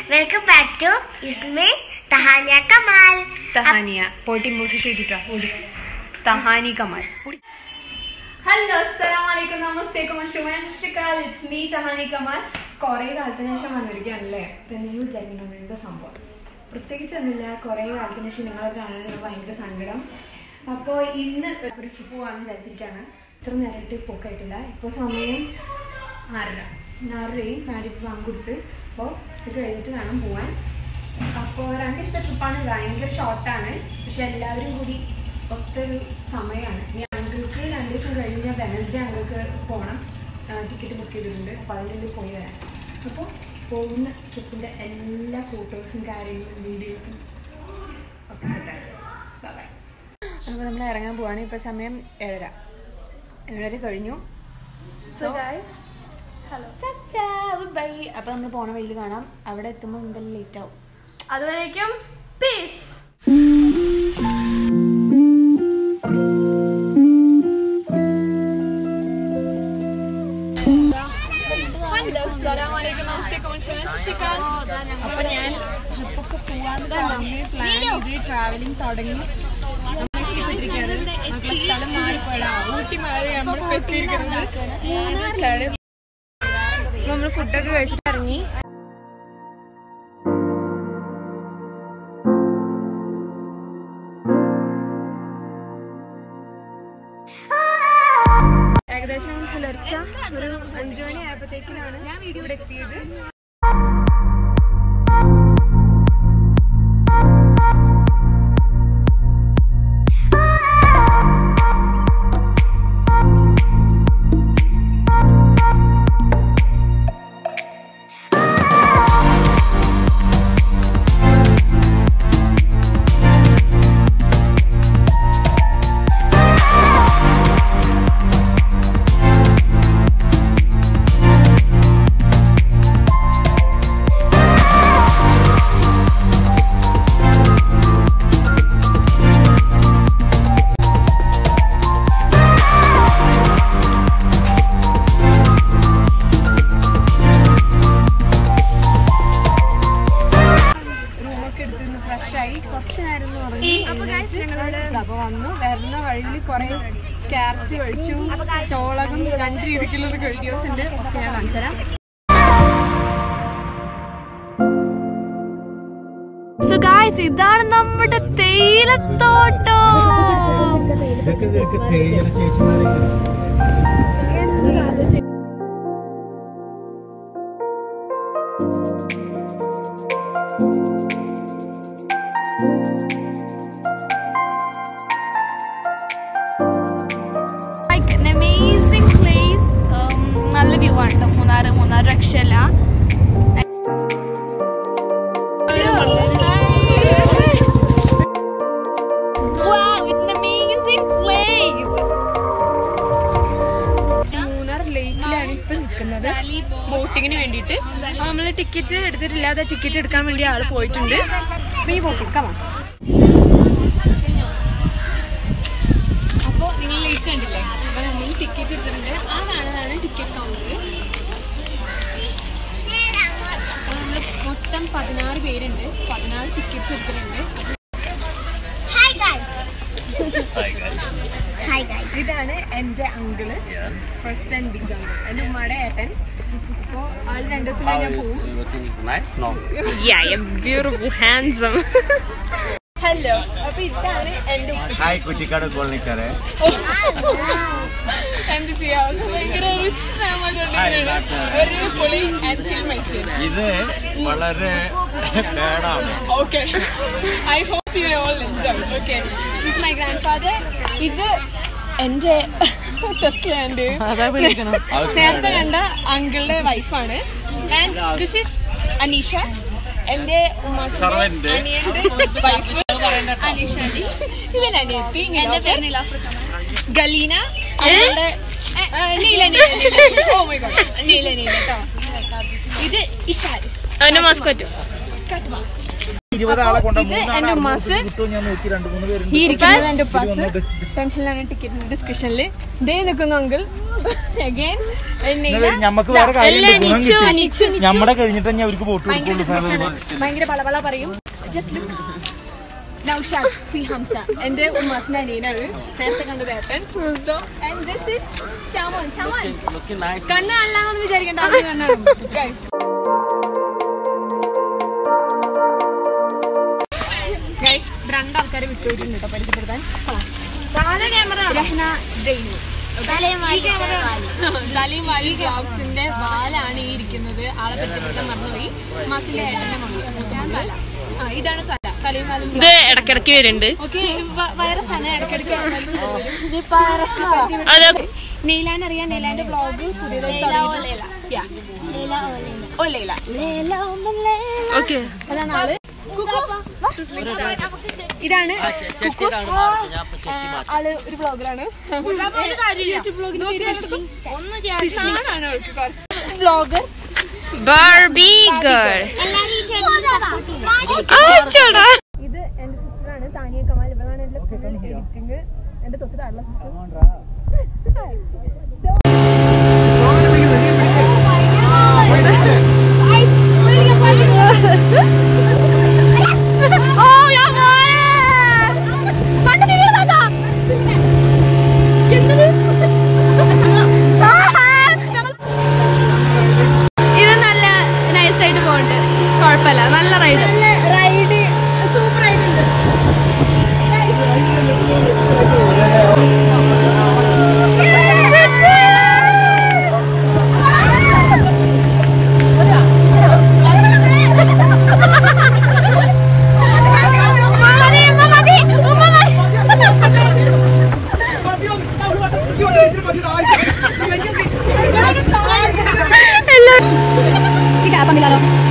Welcome back to ഇസ്മി തഹാനിയ കമാൽ തഹാനിയ പോട്ടി മൂസി ചെയ്തിട്ടാ ഓടി തഹാനി കമാൽ ഓടി ഹലോ അസ്സലാമലൈക്കും നമസ്തേക്കും ശുഭൻ ശിക്കാൽ ഇറ്റ്സ് മീ തഹാനി കമാൽ കുറേ കാലത്തിന് ശേഷം വന്നിരിക്കുകയാണല്ലേ ഇപ്പം നിങ്ങൾ വിചാരിക്കണം എന്താ സംഭവം പ്രത്യേകിച്ച് ഒന്നുമില്ല കുറേ കാലത്തിന് ശേഷം നിങ്ങളെ കാണാൻ എനിക്ക് ഭയങ്കര സങ്കടം അപ്പോൾ ഇന്ന് ഒരു ട്രിപ്പ് പോകാമെന്ന് വിചാരിച്ചിരിക്കുകയാണ് ഇത്ര നേരമായിട്ട് പോക്കായിട്ടില്ല ഇപ്പോൾ സമയം ആറര ആറരയും മാരിപ്പ് വാങ്ങിക്കൊടുത്ത് അപ്പോൾ ഇത് കഴിഞ്ഞിട്ട് വേണം പോകാൻ അപ്പോൾ രണ്ട് ദിവസത്തെ ട്രിപ്പാണ് ഭയങ്കര ഷോർട്ടാണ് പക്ഷെ എല്ലാവരും കൂടി ഒത്തൊരു സമയമാണ് ഇനി അങ്കിൾക്ക് രണ്ട് ദിവസം കഴിഞ്ഞ് വെനസ്ഡേ അങ്കിൾക്ക് പോകണം ടിക്കറ്റ് ബുക്ക് ചെയ്തിട്ടുണ്ട് അപ്പോൾ അതിനുള്ളിൽ പോയി വരാം അപ്പോൾ പോകുന്ന ട്രിപ്പിൻ്റെ എല്ലാ ഫോട്ടോസും കാര്യങ്ങളും വീഡിയോസും ഒക്കെ സെറ്റാണ് ബൈ അപ്പോൾ നമ്മൾ ഇറങ്ങാൻ പോവാണ് ഇപ്പോൾ സമയം ഏഴര ഏഴര കഴിഞ്ഞു സോ ഗൈസ് ഹലോ ബൈ അപ്പോൾ നമ്മൾ പോണ വഴിയിൽ കാണാം അവിടെ എത്തുമ്പോൾ എന്തായാലും ലേറ്റ് ആവും അതുവരേക്കും പീസ് ഹലോ അസ്സലാമലൈക്കും നമസ്തേ കോൺഷുവൻ ശശികാന്ത് അപ്പൊ ഞാൻ ട്രിപ്പൊക്കെ പോവാന്ന് പറഞ്ഞ് പ്ലാൻ ചെയ്ത് ട്രാവലിംഗ് തുടങ്ങി നമ്മളെത്തിപ്പെട്ടിരിക്കുകയാണ്. മക്കളെ സ്ഥലം മാറിപ്പോയടാ ഊട്ടി മാറി നമ്മൾ എത്തിയിരിക്കുന്നത് മൂന്നാറിലാണ് നമ്മൾ ഫുഡൊക്കെ കഴിച്ചിട്ട് ഇറങ്ങി ഏകദേശം പുലർച്ചെ ഒരു അഞ്ചു മണി ആയപ്പോഴത്തേക്കിനാണ് ഞാൻ ഇവിടെ എത്തിയത് റൂമൊക്കെ എടുത്ത് ഫ്രഷ് ആയി കുറച്ച് നേരം ഒന്ന് ഉറങ്ങി എഴുന്നേറ്റ് ഞങ്ങളുടെ അപ്പൊ വന്നു വരുന്ന വഴിയിൽ കുറെ ക്യാരറ്റ് കഴിച്ചു ചോളകം രണ്ട് രീതിക്കുള്ളത് കഴിക്കേഴ്സ് ഉണ്ട് ഒക്കെ ഞാൻ കാണിച്ചു തരാം സോ ഗായ്സ് ഇതാണ് നമ്മുടെ തേയിലത്തോട്ടം ഇതൊക്കെ നിനക്ക് തേയില ചേച്ചിമാരെ like an amazing place um, നല്ല വ്യൂ ആണ് ട്ടോ മൂന്നാറ് മൂന്നാർ രക്ഷയില്ല Wow, it's an amazing place. Munnar ലേക്കിലാണ് ഇപ്പൊ നിൽക്കുന്നത് ബോട്ടിങ്ങിന് വേണ്ടിയിട്ട് നമ്മൾ ടിക്കറ്റ് എടുത്തിട്ടില്ല അത് ടിക്കറ്റ് എടുക്കാൻ വേണ്ടി ആള് പോയിട്ടുണ്ട് അപ്പൊ ഈ ബോട്ടിംഗ് കമാ അപ്പോൾ നിങ്ങൾ ലേക്ക് കണ്ടില്ലേ അപ്പൊ നമ്മൾ ടിക്കറ്റ് എടുത്തിട്ടുണ്ട് ആ കാണുന്നതാണ് ടിക്കറ്റ് കൗണ്ടർ നമ്മൾ മൊത്തം പതിനാറ് പേരുണ്ട് പതിനാറ് ടിക്കറ്റ്സ് എടുത്തിട്ടുണ്ട് അപ്പൊ ഹായ് ഗൈസ് ഹായ് ഗൈസ് ഇതാണ് എൻ്റെ uncle first and big uncle എൻ്റെ ഉമ്മയുടെ ഏട്ടൻ അപ്പോൾ ആൾ രണ്ട് ദിവസം കഴിഞ്ഞാൽ പോവും ബ്യൂട്ടിഫുൾ ഹാൻസം ഹലോ അപ്പൊ ഇതാണ് എൻ്റെ ഉപ്പ ഹായ് കുറ്റിക്കാട് കോളനിക്കാരെ എന്ത് ചെയ്യാം ഭയങ്കര റിച്ച് ഫാമിലി ഒരു പൊളി ആൻസിൽ മൈസൂർ ഇത് വളരെ പേടാണ് okay I hope you all enjoy okay this my grandfather ഇത് എന്റെ ടെസ്ലാൻഡ് നേരത്തെ കണ്ട അങ്കിളുടെ വൈഫാണ് ആൻഡ് ദിസ് ഇസ് അനീഷ എന്റെ ഉമ്മാസിന്റെ Servant. അനിയന്റെ വൈഫ് അനീഷ അലി ഇതെന്റെ അനിയത്തി എന്റെ പേര് നീലാഫ്രിക്ക ഗലീന അങ്കിളുടെ ഏ, ഏ, നീല നീല നീല ഓ മൈ ഗോഡ് നീല നീല കേട്ടോ ഇത് ഇഷാൽ അവന്റെ മാസ്കോറ്റ് കാട്ടുവാ ഇരുപത് ആളെ കൊണ്ട് ഇത് എന്റെ ഉമ്മാസ് കിട്ടും ഞാൻ നോക്കി രണ്ട് മൂന്ന് പേരുണ്ട് ഈ ഇരിക്കുന്നത് എന്റെ ഉപ്പാസ് ടെൻഷനിലാണ് ടിക്കറ്റിന്റെ ഡിസ്കഷനിൽ ദേ നിൽക്കുന്നു അങ്കിൾ അഗൈൻ ഞമ്മക്ക് വേറെ കാര്യം ഞമ്മടെ കഴിഞ്ഞിട്ട് ഞാൻ അവർക്ക് വോട്ട് ഭയങ്കര കൊടുക്കുള്ളൂ സാർ ഡിസ്കഷൻ ഭയങ്കര പളപള പറയും ജസ്റ്റ് നൗഷാദ് ഫി ഹംസ എന്റെ ഉമ്മാസിന്റെ അനിയനാണ് നേരത്തെ കണ്ട വേട്ടൻ so and this is Shamon Shamon കണ്ണ് കാണലാന്നൊന്നും വിചാരിക്കണ്ട അത് കണ്ണാണ് ഗൈസ് ഗൈസ് രണ്ടാൾക്കാരെ വിട്ടുപോയിട്ടുണ്ട് കേട്ടോ പരിചയപ്പെടുത്താൻ രഹ്ന ജൈനു തലയും വാലി ബ്ലോഗ്സിന്റെ വാലാണ് ഈ ഇരിക്കുന്നത് ആളെ പറ്റി മറന്നുപോയി മാസിലെ ഏട്ടന്റെ മമ്മി ഇതാണ് തല ആ ഇതാണ് തല തലയും വാലും ഇത് ഇടക്കിടക്ക് വരുന്നുണ്ട് ഓക്കെ വൈറസ് ആണ് ഇടയ്ക്കിടയ്ക്ക് അത് നെയ്ലാൻ അറിയാം നെയ്ലാന്റെ ബ്ലോഗ് പുതിയതായി Yeah. ഓ ലൈല ഓക്കെ അതാണ് ആള് ഇതാണ് കുക്കൂസ് ആ, ആള് ഒരു ബ്ലോഗറാണ് ബ്ലോഗർ ബാർബി ഗേൾ ഇത് എന്റെ സിസ്റ്റർ ആണ് താനിയ കമാൽ ഇവളാണ് എന്റെ ഫുൾ എഡിറ്റിംഗ് എന്റെ തൊട്ട് താഴെ സിസ്റ്റർ ഇത് നല്ല നൈസായിട്ട് പോകുന്നുണ്ട് കുഴപ്പമില്ല നല്ല റൈഡ് റൈഡ് സൂപ്പർ ആയിട്ടുണ്ട് ഈ ക്യാപ്പ്